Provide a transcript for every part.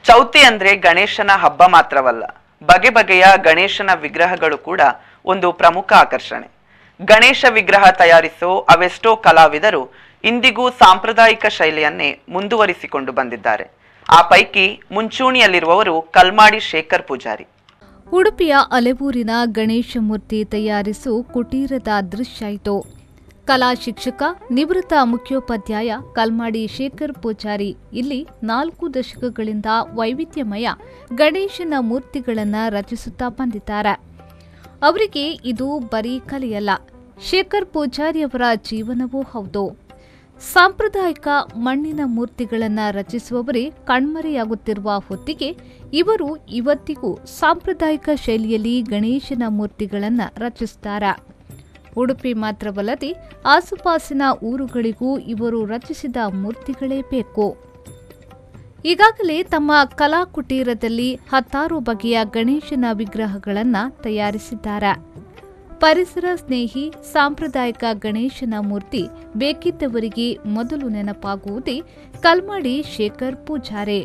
ಚೌತಿ ಅಂದ್ರೆ ಗಣೇಶನ ಹಬ್ಬ ಮಾತ್ರವಲ್ಲ ಬಗೆ ಬಗೆಯ ಗಣೇಶನ ವಿಗ್ರಹಗಳು ಕೂಡ ಒಂದು ಪ್ರಮುಖ ಆಕರ್ಷಣೆ ಗಣೇಶ ವಿಗ್ರಹ ತಯಾರಿಸೋ ಅವೆಷ್ಟೋ ಕಲಾವಿದರು ಇಂದಿಗೂ ಸಾಂಪ್ರದಾಯಿಕ ಶೈಲಿಯನ್ನೇ ಮುಂದುವರಿಸಿಕೊಂಡು ಬಂದಿದ್ದಾರೆ ಆ ಪೈಕಿ ಮುಂಚೂಣಿಯಲ್ಲಿರುವವರು ಕಲ್ಮಾಡಿ ಶೇಖರ್ ಪೂಜಾರಿ ಉಡುಪಿಯ ಅಲೆವೂರಿನ ಗಣೇಶ ಮೂರ್ತಿ ತಯಾರಿಸು ಕುಟೀರದ ದೃಶ್ಯ ಇದು ಕಲಾ ಶಿಕ್ಷಕ ನಿವೃತ್ತ ಮುಖ್ಯೋಪಾಧ್ಯಾಯ ಕಲ್ಮಾಡಿ ಶೇಖರ್ ಪೂಜಾರಿ ಇಲ್ಲಿ ನಾಲ್ಕು ದಶಕಗಳಿಂದ ವೈವಿಧ್ಯಮಯ ಗಣೇಶನ ಮೂರ್ತಿಗಳನ್ನು ರಚಿಸುತ್ತಾ ಬಂದಿದ್ದಾರೆ ಅವರಿಗೆ ಇದು ಬರೀ ಕಲೆಯಲ್ಲ ಶೇಖರ್ ಪೂಜಾರಿಯವರ ಜೀವನವೂ ಹೌದು ಸಾಂಪ್ರದಾಯಿಕ ಮಣ್ಣಿನ ಮೂರ್ತಿಗಳನ್ನು ರಚಿಸುವವರೇ ಕಣ್ಮರೆಯಾಗುತ್ತಿರುವ ಹೊತ್ತಿಗೆ ಇವರು ಇವತ್ತಿಗೂ ಸಾಂಪ್ರದಾಯಿಕ ಶೈಲಿಯಲ್ಲಿ ಗಣೇಶನ ಮೂರ್ತಿಗಳನ್ನು ರಚಿಸುತ್ತಾರೆ ಉಡುಪಿ ಮಾತ್ರವಲ್ಲದೆ ಆಸುಪಾಸಿನ ಊರುಗಳಿಗೂ ಇವರು ರಚಿಸಿದ ಮೂರ್ತಿಗಳೇ ಬೇಕು ಈಗಾಗಲೇ ತಮ್ಮ ಕಲಾ ಕುಟೀರದಲ್ಲಿ ಹತ್ತಾರು ಬಗೆಯ ಗಣೇಶನ ವಿಗ್ರಹಗಳನ್ನು ತಯಾರಿಸಿದ್ದಾರೆ ಪರಿಸರ ಸ್ನೇಹಿ ಸಾಂಪ್ರದಾಯಿಕ ಗಣೇಶನ ಮೂರ್ತಿ ಬೇಕಿದ್ದವರಿಗೆ ಮೊದಲು ನೆನಪಾಗುವುದೇ ಕಲ್ಮಾಡಿ ಶೇಖರ್ ಪೂಜಾರೆ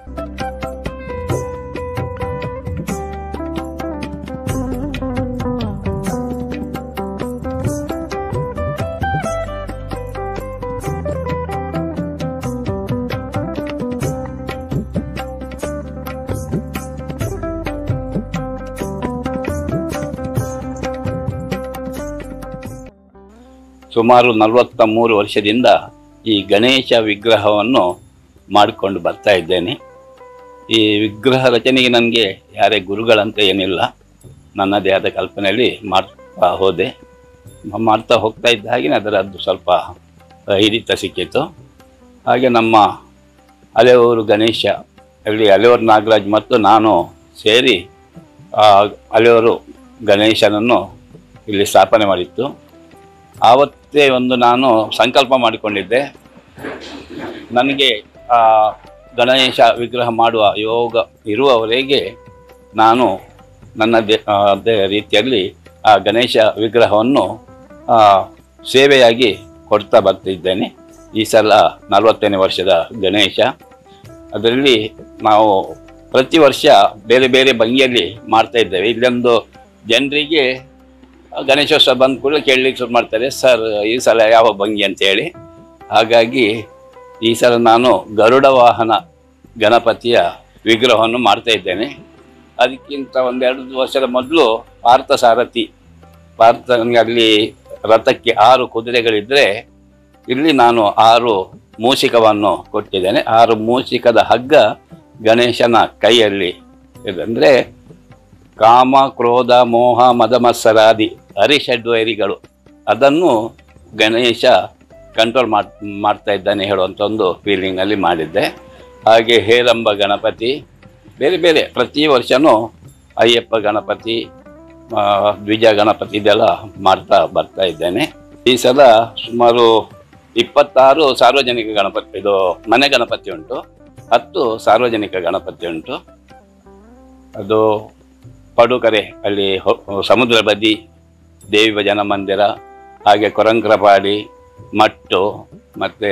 ಸುಮಾರು ನಲವತ್ತ ಮೂರು ವರ್ಷದಿಂದ ಈ ಗಣೇಶ ವಿಗ್ರಹವನ್ನು ಮಾಡಿಕೊಂಡು ಬರ್ತಾ ಇದ್ದೇನೆ ಈ ವಿಗ್ರಹ ರಚನೆಗೆ ನನಗೆ ಯಾರೇ ಗುರುಗಳಂತ ಏನಿಲ್ಲ ನನ್ನದೇ ಆದ ಕಲ್ಪನೆಯಲ್ಲಿ ಮಾಡ್ತಾ ಹೋದೆ ಮ- ಮಾಡ್ತಾ ಹೋಗ್ತಾ ಇದ್ದ ಹಾಗೆ ಅದರದ್ದು ಸ್ವಲ್ಪ ಹಿಡಿತ ಸಿಕ್ಕಿತು ಹಾಗೆ ನಮ್ಮ ಅಲೆಯೂರು ಗಣೇಶ ಅಲ್ಲಿ ಅಲೆಯೂರು ನಾಗರಾಜ್ ಮತ್ತು ನಾನು ಸೇರಿ ಆ ಅಲೆಯೂರು ಗಣೇಶನನ್ನು ಇಲ್ಲಿ ಸ್ಥಾಪನೆ ಮಾಡಿತ್ತು ಆವತ್ತೇ ಒಂದು ನಾನು ಸಂಕಲ್ಪ ಮಾಡಿಕೊಂಡಿದ್ದೆ ನನಗೆ ಆ ಗಣೇಶ ವಿಗ್ರಹ ಮಾಡುವ ಯೋಗ ಇರುವವರೆಗೆ ನಾನು ನನ್ನದೇ ಆ, ಅದೇ ರೀತಿಯಲ್ಲಿ ಆ ಗಣೇಶ ವಿಗ್ರಹವನ್ನು ಆ, ಸೇವೆಯಾಗಿ ಕೊಡ್ತಾ ಬರ್ತಿದ್ದೇನೆ ಈ ಸಲ ನಲವತ್ತನೇ ವರ್ಷದ ಗಣೇಶ ಅದರಲ್ಲಿ ನಾವು ಪ್ರತಿ ವರ್ಷ ಬೇರೆ ಬೇರೆ ಭಂಗಿಯಲ್ಲಿ ಮಾಡ್ತಾ ಇದ್ದೇವೆ ಇಲ್ಲೊಂದು ಜನರಿಗೆ ಗಣೇಶೋತ್ಸವ ಬಂದ ಕೂಡಲೇ ಕೇಳಲಿಕ್ಕೆ ಶುರು ಮಾಡ್ತಾರೆ ಸರ್ ಈ ಸಲ ಯಾವ ಭಂಗಿ ಅಂತೇಳಿ ಹಾಗಾಗಿ ಈ ಸಲ ನಾನು ಗರುಡ ವಾಹನ ಗಣಪತಿಯ ವಿಗ್ರಹವನ್ನು ಮಾಡ್ತಾ ಇದ್ದೇನೆ ಅದಕ್ಕಿಂತ ಒಂದೆರಡು ವರ್ಷದ ಮೊದಲು ಪಾರ್ಥ ಸಾರಥಿ ಪಾರ್ಥ ನನಗೆ ಅಲ್ಲಿ ರಥಕ್ಕೆ ಆರು ಕುದುರೆಗಳಿದ್ದರೆ ಇಲ್ಲಿ ನಾನು ಆರು ಮೂಷಿಕವನ್ನು ಕೊಟ್ಟಿದ್ದೇನೆ ಆರು ಮೂಷಿಕದ ಹಗ್ಗ ಗಣೇಶನ ಕೈಯಲ್ಲಿ ಇದೆ ಅಂದರೆ ಕಾಮ ಕ್ರೋಧ ಮೋಹ ಮದ ಮತ್ಸರಾದಿ ಹರಿಷಡ್ವೈರಿಗಳು ಅದನ್ನು ಗಣೇಶ ಕಂಟ್ರೋಲ್ ಮಾಡ್ ಮಾಡ್ತಾ ಇದ್ದಾನೆ ಹೇಳುವಂಥ ಒಂದು ಫೀಲಿಂಗಲ್ಲಿ ಮಾಡಿದ್ದೆ ಹಾಗೆ ಹೇರಂಬ ಗಣಪತಿ ಬೇರೆ ಬೇರೆ ಪ್ರತಿ ವರ್ಷವೂ ಅಯ್ಯಪ್ಪ ಗಣಪತಿ ಆ, ದ್ವಿಜ ಗಣಪತಿ ಇದೆಲ್ಲ ಮಾಡ್ತಾ ಬರ್ತಾ ಇದ್ದೇನೆ ಈ ಸಲ ಸುಮಾರು ಇಪ್ಪತ್ತಾರು ಸಾರ್ವಜನಿಕ ಗಣಪತಿ ಇದು ಮನೆ ಗಣಪತಿ ಉಂಟು ಹತ್ತು ಸಾರ್ವಜನಿಕ ಗಣಪತಿ ಉಂಟು ಅದು ಪಡುಕರೆ ಅಲ್ಲಿ ಹೊ- ಸಮುದ್ರ ಬದಿ ದೇವಿ ಭಜನ ಮಂದಿರ ಹಾಗೆ ಕೊರಂಕ್ರಪಾಡಿ ಮಟ್ಟು ಮತ್ತು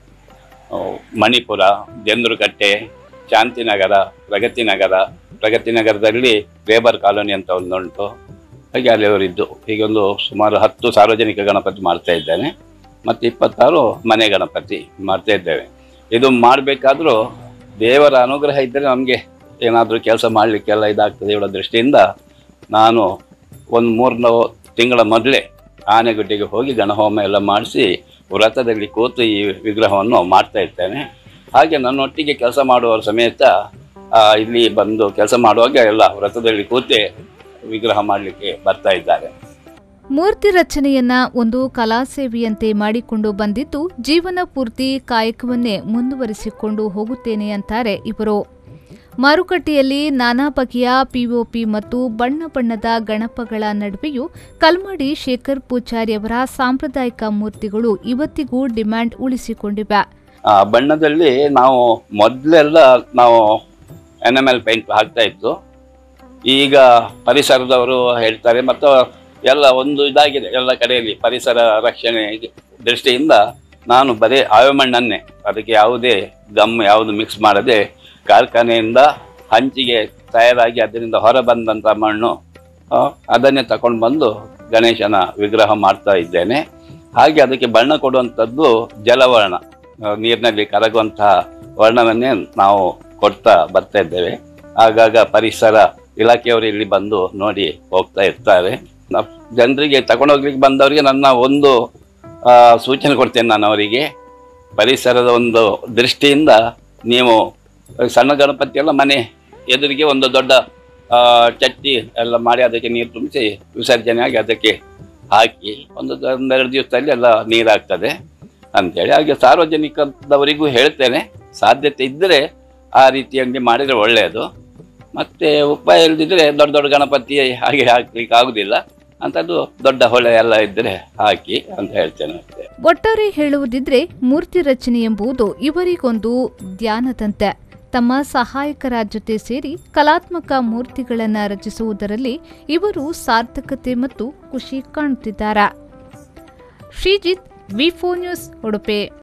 ಮಣಿಪುರ ಜಂದ್ರುಕಟ್ಟೆ ಶಾಂತಿನಗರ ಪ್ರಗತಿ ನಗರ ಪ್ರಗತಿ ನಗರದಲ್ಲಿ ಲೇಬರ್ ಕಾಲೋನಿ ಅಂತ ಒಂದುಂಟು ಹಾಗೆ ಅಲ್ಲಿ ಅವರಿದ್ದು ಹೀಗೊಂದು ಸುಮಾರು ಹತ್ತು ಸಾರ್ವಜನಿಕ ಗಣಪತಿ ಮಾಡ್ತಾ ಇದ್ದೇನೆ ಮತ್ತು ಇಪ್ಪತ್ತಾರು ಮನೆ ಗಣಪತಿ ಮಾಡ್ತಾ ಇದ್ದೇವೆ ಇದು ಮಾಡಬೇಕಾದ್ರೂ ದೇವರ ಅನುಗ್ರಹ ಇದ್ದರೆ ನಮಗೆ ಏನಾದರೂ ಕೆಲಸ ಮಾಡಲಿಕ್ಕೆಲ್ಲ ಇದಾಗ್ತದೆ ಹೇಳೋ ದೃಷ್ಟಿಯಿಂದ ನಾನು ಒಂದು ಮೂರು ತಿಂಗಳ ಮೊದಲೇ ಆನೆಗುಡ್ಡೆಗೆ ಹೋಗಿ ಗಣಹೋಮ ಎಲ್ಲ ಮಾಡಿಸಿ ವ್ರತದಲ್ಲಿ ಕೂತು ಈ ವಿಗ್ರಹವನ್ನು ಮಾಡ್ತಾ ಇರ್ತೇನೆ ಹಾಗೆ ನನ್ನೊಟ್ಟಿಗೆ ಕೆಲಸ ಮಾಡುವವರ ಸಮೇತ ಆ, ಇಲ್ಲಿ ಬಂದು ಕೆಲಸ ಮಾಡುವಾಗ ಎಲ್ಲ ವ್ರತದಲ್ಲಿ ಕೂತೆ ವಿಗ್ರಹ ಮಾಡಲಿಕ್ಕೆ ಬರ್ತಾ ಇದ್ದಾರೆ ಮೂರ್ತಿ ರಚನೆಯನ್ನ ಒಂದು ಕಲಾ ಸೇವೆಯಂತೆ ಮಾಡಿಕೊಂಡು ಬಂದಿದ್ದು ಜೀವನ ಪೂರ್ತಿ ಕಾಯಕವನ್ನೇ ಮುಂದುವರಿಸಿಕೊಂಡು ಹೋಗುತ್ತೇನೆ ಅಂತಾರೆ ಇವರು ಮಾರುಕಟ್ಟೆಯಲ್ಲಿ ನಾನಾ ಬಗೆಯ ಪಿಒಪಿ ಮತ್ತು ಬಣ್ಣ ಬಣ್ಣದ ಗಣಪಗಳ ನಡುವೆಯೂ ಕಲ್ಮಾಡಿ ಶೇಖರ್ ಪೂಜಾರಿ ಅವರ ಸಾಂಪ್ರದಾಯಿಕ ಮೂರ್ತಿಗಳು ಇವತ್ತಿಗೂ ಡಿಮ್ಯಾಂಡ್ ಉಳಿಸಿಕೊಂಡಿವೆ ಆ ಬಣ್ಣದಲ್ಲಿ ನಾವು ಮೊದಲೆಲ್ಲ ನಾವು ಎಲ್ ಪೇಂಟ್ ಹಾಕ್ತಾ ಇತ್ತು ಈಗ ಪರಿಸರದವರು ಹೇಳ್ತಾರೆ ಮತ್ತು ಎಲ್ಲ ಒಂದು ಇದಾಗಿದೆ ಎಲ್ಲ ಕಡೆಯಲ್ಲಿ ಪರಿಸರ ರಕ್ಷಣೆ ದೃಷ್ಟಿಯಿಂದ ನಾನು ಬರೀ ಆವೆ ಮಣ್ಣನ್ನೇ ಅದಕ್ಕೆ ಯಾವುದೇ ಗಮ್ ಯಾವುದು ಮಿಕ್ಸ್ ಮಾಡದೆ ಕಾರ್ಖಾನೆಯಿಂದ ಹಂಚಿಗೆ ತಯಾರಾಗಿ ಅದರಿಂದ ಹೊರ ಬಂದಂಥ ಮಣ್ಣು ಆ, ಅದನ್ನೇ ತಕೊಂಡು ಬಂದು ಗಣೇಶನ ವಿಗ್ರಹ ಮಾಡ್ತಾ ಇದ್ದೇನೆ ಹಾಗೆ ಅದಕ್ಕೆ ಬಣ್ಣ ಕೊಡುವಂಥದ್ದು ಜಲವರ್ಣ ಆ, ನೀರಿನಲ್ಲಿ ಕರಗುವಂತಹ ವರ್ಣವನ್ನೇ ನಾವು ಕೊಡ್ತಾ ಬರ್ತಾ ಇದ್ದೇವೆ ಆಗಾಗ ಪರಿಸರ ಇಲಾಖೆಯವರು ಇಲ್ಲಿ ಬಂದು ನೋಡಿ ಹೋಗ್ತಾ ಇರ್ತಾರೆ ನ- ಜನರಿಗೆ ತಗೊಂಡೋಗ್ಲಿಕ್ಕೆ ಬಂದವರಿಗೆ ನನ್ನ ಒಂದು ಆ, ಸೂಚನೆ ಕೊಡ್ತೇನೆ ನಾನು ಅವರಿಗೆ ಪರಿಸರದ ಒಂದು ದೃಷ್ಟಿಯಿಂದ ನೀವು ಸಣ್ಣ ಗಣಪತಿ ಎಲ್ಲ ಮನೆ ಎದುರಿಗೆ ಒಂದು ದೊಡ್ಡ ಆ, ಚಟ್ಟಿ ಎಲ್ಲ ಮಾಡಿ ಅದಕ್ಕೆ ನೀರು ತುಂಬಿಸಿ ವಿಸರ್ಜನೆ ಆಗಿ ಅದಕ್ಕೆ ಹಾಕಿ ಒಂದು ದ- ಒಂದೆರಡು ದಿವಸದಲ್ಲಿ ಎಲ್ಲ ನೀರಾಗ್ತದೆ ಅಂತೇಳಿ ಹಾಗೆ ಸಾರ್ವಜನಿಕದವರಿಗೂ ಹೇಳ್ತೇನೆ ಸಾಧ್ಯತೆ ಇದ್ದರೆ ಆ ರೀತಿಯಲ್ಲಿ ಮಾಡಿದರೆ ಒಳ್ಳೆಯದು ಮತ್ತೆ ಉಪಾಯ ಇಲ್ಲದಿದ್ರೆ ದೊಡ್ಡ ದೊಡ್ಡ ಗಣಪತಿ ಹಾಗೆ ಹಾಕ್ಲಿಕ್ಕೆ ಆಗುದಿಲ್ಲ ಅಂಥದ್ದು ದೊಡ್ಡ ಹೊಳೆ ಎಲ್ಲ ಇದ್ದರೆ ಹಾಕಿ ಅಂತ ಹೇಳ್ತೇನೆ ಅಷ್ಟೇ ಒಟ್ಟಾರೆ ಹೇಳುವುದಿದ್ರೆ ಮೂರ್ತಿ ರಚನೆ ಎಂಬುದು ಇವರಿಗೊಂದು ಧ್ಯಾನದಂತೆ ತಮ್ಮ ಸಹಾಯಕರ ಜೊತೆ ಸೇರಿ ಕಲಾತ್ಮಕ ಮೂರ್ತಿಗಳನ್ನು ರಚಿಸುವುದರಲ್ಲಿ ಇವರು ಸಾರ್ಥಕತೆ ಮತ್ತು ಖುಷಿ ಕಾಣುತ್ತಿದ್ದಾರೆ ಶ್ರೀಜಿತ್ ವಿ ನ್ಯೂಸ್ ಉಡುಪಿ